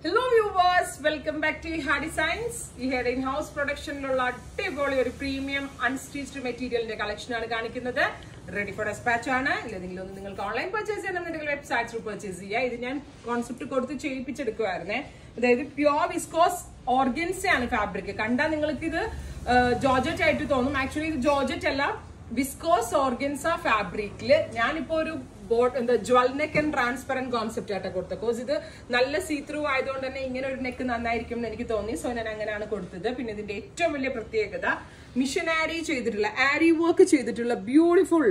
hello viewers welcome back to ഹാ designs ഈ head in house പ്രൊഡക്ഷനിലുള്ള അടിപൊളി ഒരു പ്രീമിയം അൺസ്റ്റിച്ച്ഡ് മെറ്റീരിയലിന്റെ കളക്ഷൻ ആണ് കാണിക്കുന്നത് റെഡി ഫോർ ഡെസ്പാച്ച് ആണ് ഇല്ലെങ്കിൽ ഒന്ന് നിങ്ങൾക്ക് ഓൺലൈൻ പർച്ചേസ് ചെയ്യണമെന്നുണ്ടെങ്കിൽ വെബ്സൈറ്റ് ത്രൂ പർച്ചേസ് ചെയ്യുക ഇത് ഞാൻ കോൺസെപ്റ്റ് കൊടുത്ത് ചെയ്യിപ്പിച്ചെടുക്കുമായിരുന്നേ അതായത് പ്യോർ വിസ്കോസ് ഓർഗൻസ ആണ് ഫാബ്രിക് കണ്ടാൽ നിങ്ങൾക്ക് ഇത് ജോർജറ്റ് ആയിട്ട് തോന്നും ആക്ച്വലി ഇത് ജോർജറ്റ് അല്ല വിസ്കോസ് ഓർഗൻസ ഫാബ്രിക്കില് ഞാനിപ്പോ ഒരു ബോട്ട് എന്താ jewel neck and transparent concept ആയിട്ട് കൊടുത്തത് കോഴ്സ് ഇത് നല്ല സീ ത്രൂ ആയതുകൊണ്ട് തന്നെ ഇങ്ങനെ ഒരു നെക്ക് നന്നായിരിക്കും എന്ന് എനിക്ക് തോന്നി സോ ഞാൻ അങ്ങനെയാണ് കൊടുത്തത് പിന്നെ ഇതിന്റെ ഏറ്റവും വലിയ പ്രത്യേകത മിഷനാരി ചെയ്തിട്ടുള്ള ആരി വർക്ക് ചെയ്തിട്ടുള്ള ബ്യൂട്ടിഫുൾ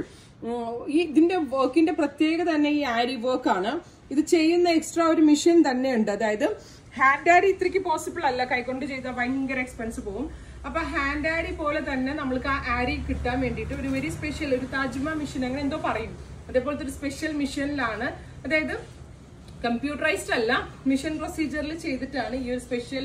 ഈ ഇതിന്റെ വർക്കിന്റെ പ്രത്യേകത തന്നെ ഈ ആരി വർക്ക് ആണ് ഇത് ചെയ്യുന്ന എക്സ്ട്രാ ഒരു മിഷൻ തന്നെ ഉണ്ട് അതായത് ഹാൻഡ് ആരി ഇത്രയ്ക്ക് പോസിബിൾ അല്ല കൈകൊണ്ട് ചെയ്താൽ ഭയങ്കര എക്സ്പെൻസ് പോകും അപ്പൊ ഹാൻഡ് ആരി പോലെ തന്നെ നമ്മൾക്ക് ആ ആരി കിട്ടാൻ വേണ്ടിയിട്ട് ഒരു വെരി സ്പെഷ്യൽ ഒരു താജ്മ മിഷൻ അങ്ങനെ എന്തോ പറയും അതേപോലത്തെ ഒരു സ്പെഷ്യൽ മിഷനിലാണ് അതായത് കമ്പ്യൂട്ടറൈസ്ഡ് അല്ല മിഷൻ പ്രൊസീജിയറിൽ ചെയ്തിട്ടാണ് ഈ ഒരു സ്പെഷ്യൽ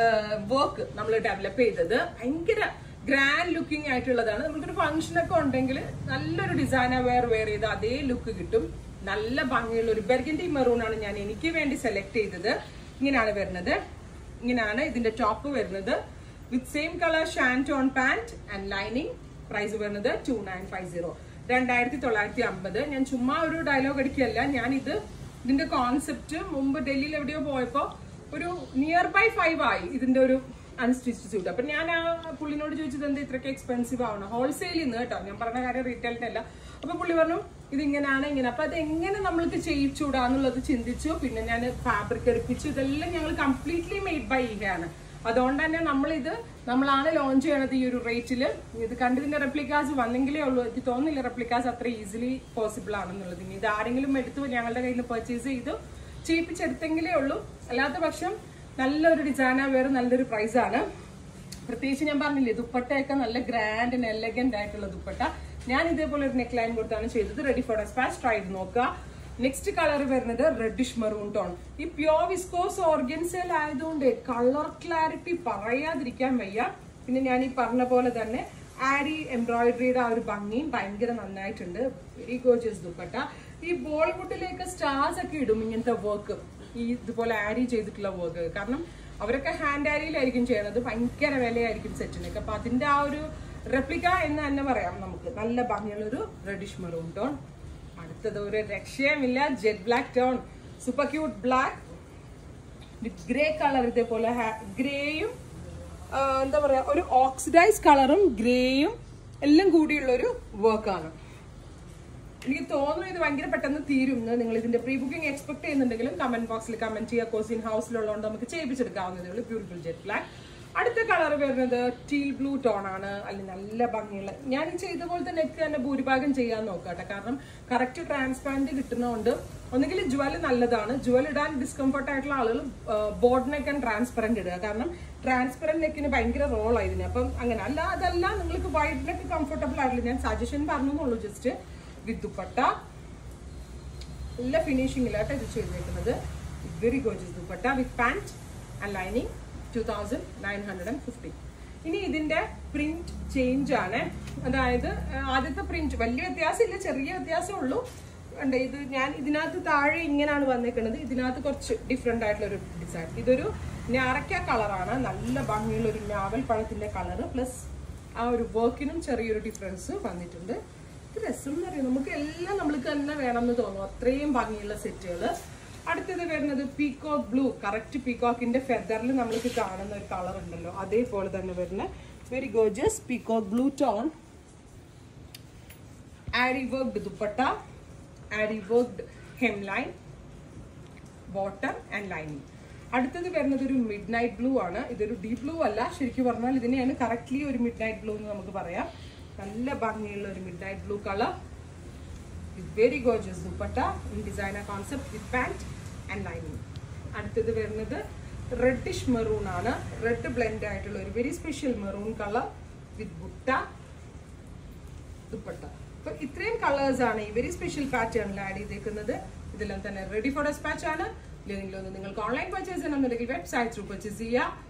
വർക്ക് നമ്മൾ ഡെവലപ്പ് ചെയ്തത് ഭയങ്കര ഗ്രാൻഡ് ലുക്കിംഗ് ആയിട്ടുള്ളതാണ് നമുക്കൊരു ഫംഗ്ഷൻ ഒക്കെ ഉണ്ടെങ്കിൽ നല്ലൊരു ഡിസൈനർ വെയർ വെയർ ചെയ്ത് അതേ ലുക്ക് കിട്ടും നല്ല ഭംഗിയുള്ള ഒരു ബെർഗൻഡി മെറൂൺ ആണ് ഞാൻ എനിക്ക് വേണ്ടി സെലക്ട് ചെയ്തത് ഇങ്ങനെയാണ് വരുന്നത് ഇങ്ങനെയാണ് ഇതിന്റെ ടോപ്പ് വരുന്നത് വിത്ത് സെയിം കളർ ഷാൻഡ് on pant and lining price വരുന്നത് ടു നയൻ ഫൈവ് സീറോ രണ്ടായിരത്തി തൊള്ളായിരത്തി അമ്പത് ഞാൻ ചുമ്മാ ഒരു ഡയലോഗ് അടിക്കുകയല്ല ഞാൻ ഇത് ഇതിന്റെ കോൺസെപ്റ്റ് മുമ്പ് ഡൽഹിയിൽ എവിടെയോ പോയപ്പോ ഒരു നിയർ ബൈ ഫൈവ് ആയി ഇതിന്റെ ഒരു അൺസ്റ്റിച്ച് സ്യൂട്ട് അപ്പൊ ഞാൻ ആ പുള്ളിനോട് ചോദിച്ചത് എന്താ ഇത്രയ്ക്ക് എക്സ്പെൻസീവ് ആവണം ഹോൾസെയിൽ നിന്ന് കേട്ടോ ഞാൻ പറഞ്ഞ കാര്യം റീറ്റെയിലിന്റെ അല്ല അപ്പൊ പുള്ളി പറഞ്ഞു ഇത് ഇങ്ങനെയാണ് ഇങ്ങനെ അപ്പൊ അത് എങ്ങനെ നമ്മൾക്ക് ചെയ്യിച്ചൂടാന്നുള്ളത് ചിന്തിച്ചു പിന്നെ ഞാൻ ഫാബ്രിക് എടുപ്പിച്ചു ഇതെല്ലാം ഞങ്ങൾ കംപ്ലീറ്റ്ലി മെയ്ഡ് ബൈ ആണ് അതുകൊണ്ട് തന്നെ നമ്മളിത് നമ്മളാണ് ലോഞ്ച് ചെയ്യണത് ഈ ഒരു റേറ്റിൽ ഇത് കണ്ടതിന്റെ റെപ്ലിക്കാസ് വന്നെങ്കിലേ ഉള്ളൂ എനിക്ക് തോന്നുന്നില്ല റെപ്ലിക്കാസ് അത്ര ഈസിലി പോസിബിൾ ആണെന്നുള്ളത് ഇനി ഇത് ആരെങ്കിലും എടുത്തു ഞങ്ങളുടെ കയ്യിൽ നിന്ന് പർച്ചേസ് ചെയ്തു ചെയ്യിപ്പിച്ചെടുത്തെങ്കിലേ ഉള്ളൂ അല്ലാത്ത പക്ഷം നല്ലൊരു ഡിസൈനർ വേറെ നല്ലൊരു പ്രൈസ് ആണ് പ്രത്യേകിച്ച് ഞാൻ പറഞ്ഞില്ലേ ദുപ്പട്ടയൊക്കെ നല്ല ഗ്രാൻഡ് ആൻഡ് എലഗന്റ് ആയിട്ടുള്ള ദുപ്പട്ട ഞാൻ ഇതേപോലെ ഒരു നെക്ക് ലൈൻ കൊടുത്താണ് ചെയ്തത് റെഡി ഫോർ ഡെസ്പാച്ച് ട്രൈ ചെയ്ത് നോക്കുക നെക്സ്റ്റ് കളർ വരുന്നത് റെഡിഷ് മെറൂൺ ടോൺ ഈ പ്യോർ വിസ്കോസ് ഓർഗൻസൽ ആയതുകൊണ്ട് കളർ ക്ലാരിറ്റി പറയാതിരിക്കാൻ വയ്യ പിന്നെ ഞാൻ ഈ പറഞ്ഞ പോലെ തന്നെ ആരി എംബ്രോയിഡറിയുടെ ആ ഒരു ഭംഗിയും ഭയങ്കര നന്നായിട്ടുണ്ട് വെരി ഗോജിയസ് ദുപ്പട്ട ഈ ബോളിവുഡിലേക്ക് സ്റ്റാർസ് ഒക്കെ ഇടും ഇങ്ങനത്തെ വർക്ക് ഈ ഇതുപോലെ ആരി ചെയ്തിട്ടുള്ള വർക്ക് കാരണം അവരൊക്കെ ഹാൻഡ് ആരിയിലായിരിക്കും ചെയ്യണത് ഭയങ്കര വിലയായിരിക്കും സെറ്റിനൊക്കെ അപ്പൊ അതിന്റെ ആ ഒരു റെപ്ലിക്ക എന്ന് തന്നെ പറയാം നമുക്ക് നല്ല ഭംഗിയുള്ള ഒരു റെഡിഷ് മെറൂൺ ടോൺ അടുത്തത് ഒരു രക്ഷയുമില്ല jet black tone super cute black with grey colour ഇതേപോലെ ഗ്രേയും എന്താ പറയാ ഒരു ഓക്സിഡൈസ് കളറും ഗ്രേയും എല്ലാം കൂടിയുള്ള ഒരു വർക്കാണ് എനിക്ക് തോന്നുന്നു ഇത് ഭയങ്കര പെട്ടെന്ന് തീരും നിങ്ങൾ ഇതിന്റെ പ്രീ ബുക്കിംഗ് എക്സ്പെക്ട് ചെയ്യുന്നുണ്ടെങ്കിലും കമന്റ് ബോക്സിൽ കമന്റ് ചെയ്യുക കോസിൻ ഹൗസിലുള്ളതുകൊണ്ട് നമുക്ക് ചെയ്യിപ്പിച്ചെടുക്കാവുന്നതേ ഉള്ളൂ ബ്യൂട്ടിഫുൾ ജെറ്റ് ബ്ലാക്ക് അടുത്ത കളർ വരുന്നത് ടീൽ ബ്ലൂ ടോൺ ആണ് അല്ലെങ്കിൽ നല്ല ഭംഗിയുള്ള ഞാൻ ഈ ചെയ്ത പോലത്തെ നെക്ക് തന്നെ ഭൂരിഭാഗം ചെയ്യാൻ നോക്കട്ടെ കാരണം കറക്റ്റ് ട്രാൻസ്പാരന്റ് കിട്ടുന്നതുകൊണ്ട് ഒന്നുകിൽ ജുവൽ നല്ലതാണ് ജുവൽ ഇടാൻ ഡിസ്കംഫർട്ട് ആയിട്ടുള്ള ആളുകൾ ബോർഡ് നെക്ക് ആൻഡ് ട്രാൻസ്പെറന്റ് ഇടുക കാരണം ട്രാൻസ്പെറന്റ് നെക്കിന് ഭയങ്കര റോൾ ഇതിന് അപ്പം അങ്ങനെ അല്ല അതല്ല നിങ്ങൾക്ക് വൈഡ് നെക്ക് കംഫർട്ടബിൾ ആയിട്ടില്ല ഞാൻ സജഷൻ പറഞ്ഞെന്നുള്ളൂ ജസ്റ്റ് വിത്ത് ദുപ്പട്ട നല്ല ഫിനിഷിംഗിലായിട്ട് ഇത് ചെയ്തേക്കുന്നത് very gorgeous dupatta with pant and lining two thousand nine hundred and fifty ഇനി ഇതിന്റെ പ്രിന്റ് ചേഞ്ച് ആണ് അതായത് ആദ്യത്തെ പ്രിന്റ് വലിയ വ്യത്യാസമില്ല ചെറിയ വ്യത്യാസമേ ഉള്ളൂ ഉണ്ട് ഇത് ഞാൻ ഇതിനകത്ത് താഴെ ഇങ്ങനെയാണ് വന്നേക്കുന്നത് ഇതിനകത്ത് കുറച്ച് ഡിഫറെന്റ് ആയിട്ടുള്ള ഒരു ഡിസൈൻ ഇതൊരു ഞാറക്ക കളറാണ് നല്ല ഭംഗിയുള്ള ഒരു ഞാവൽ പഴത്തിന്റെ കളർ പ്ലസ് ആ ഒരു വർക്കിനും ചെറിയൊരു ഡിഫറൻസ് വന്നിട്ടുണ്ട് ഇത് രസം എന്ന് പറയുന്നത് നമുക്ക് എല്ലാം നമ്മൾക്ക് തന്നെ വേണം എന്ന് തോന്നും അത്രയും ഭംഗിയുള്ള സെറ്റുകൾ അടുത്തത് വരുന്നത് പീകോക്ക് ബ്ലൂ കറക്റ്റ് പീകോക്കിന്റെ ഫെദറിൽ നമ്മൾക്ക് കാണുന്ന ഒരു കളർ ഉണ്ടല്ലോ അതേപോലെ തന്നെ വരുന്ന very gorgeous peacock blue tone aari worked dupatta aari worked hem line bottom and lining അടുത്തത് വരുന്നത് ഒരു മിഡ് നൈറ്റ് ബ്ലൂ ആണ് ഇതൊരു ഡീപ് ബ്ലൂ അല്ല ശരിക്കും പറഞ്ഞാൽ ഇതിനെയാണ് കറക്റ്റ്ലി ഒരു മിഡ് നൈറ്റ് ബ്ലൂ എന്ന് നമുക്ക് പറയാം നല്ല ഭംഗിയുള്ള ഒരു midnight blue colour with very gorgeous dupatta in designer concept with pant and lining അടുത്തത് വരുന്നത് റെഡിഷ് മെറൂൺ ആണ് റെഡ് ബ്ലെൻഡ് ആയിട്ടുള്ള ഒരു very special maroon colour with buta dupatta അപ്പൊ ഇത്രയും കളേഴ്സ് ആണ് ഈ വെരി സ്പെഷ്യൽ പാറ്റേണിൽ ആഡ് ചെയ്തേക്കുന്നത് ഇതെല്ലാം തന്നെ റെഡി ഫോർ ഡെസ്പാച്ച് ആണ് ഇല്ലെങ്കിൽ ഒന്ന് നിങ്ങൾക്ക് ഓൺലൈൻ പർച്ചേസ് ചെയ്യണമെന്നുണ്ടെങ്കിൽ വെബ്സൈറ്റ് ത്രൂ പർച്ചേസ് ചെയ്യുക